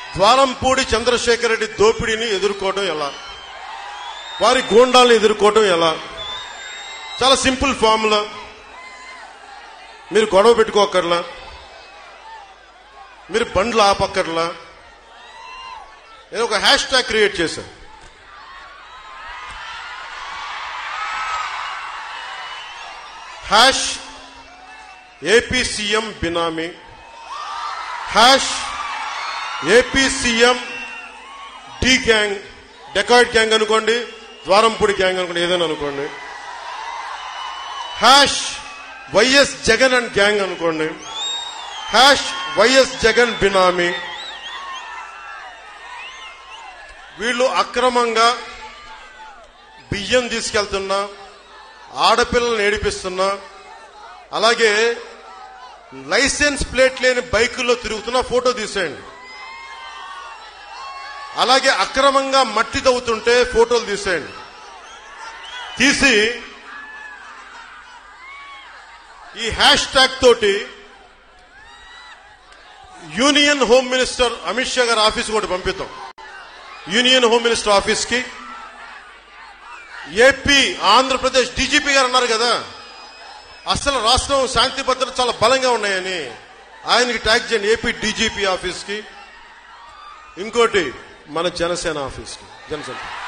ద్వారంపూడి చంద్రశేఖర్ రెడ్డి దోపిడీని ఎదుర్కోవడం ఎలా వారి గూండాలను ఎదుర్కోవడం ఎలా చాలా సింపుల్ ఫార్ములా మీరు గొడవ పెట్టుకోకర్లా మీరు బండ్లు ఆపక్కర్లా నేను ఒక హ్యాష్ ట్యాగ్ క్రియేట్ చేశాను హ్యాష్ ఏపీ సీఎం బినామీ hash AP CM D gang dacoit gang అనుకోండి ద్వారంపూడి గ్యాంగ్ అనుకోండి ఏదైనా అనుకోండి hash YS Jagan and gang అనుకోండి హ్యాష్ వైఎస్ జగన్ బినామీ వీళ్ళు అక్రమంగా బియ్యం తీసుకెళ్తున్నా ఆడపిల్లల్ని ఏడిపిస్తున్నా అలాగే లైసెన్స్ ప్లేట్ లేని బైకుల్లో తిరుగుతున్న ఫోటో తీసేయండి అలాగే అక్రమంగా మట్టి తవ్వుతుంటే ఫోటోలు తీసేయండి తీసి ఈ హ్యాష్ ట్యాగ్ తోటి union home minister Amit Shah గారి ఆఫీస్ కూడా పంపిద్దాం యూనియన్ హోమ్ మినిస్టర్ ఆఫీస్ కి ఏపీ ఆంధ్రప్రదేశ్ డీజీపీ గారు అన్నారు కదా అసలు రాష్ట్రం శాంతి భద్రత చాలా బలంగా ఉన్నాయని ఆయనకి ట్యాగ్ చేయండి ఏపీ డీజీపీ ఆఫీస్ కి ఇంకోటి మన జనసేన ఆఫీస్ కి జనసేన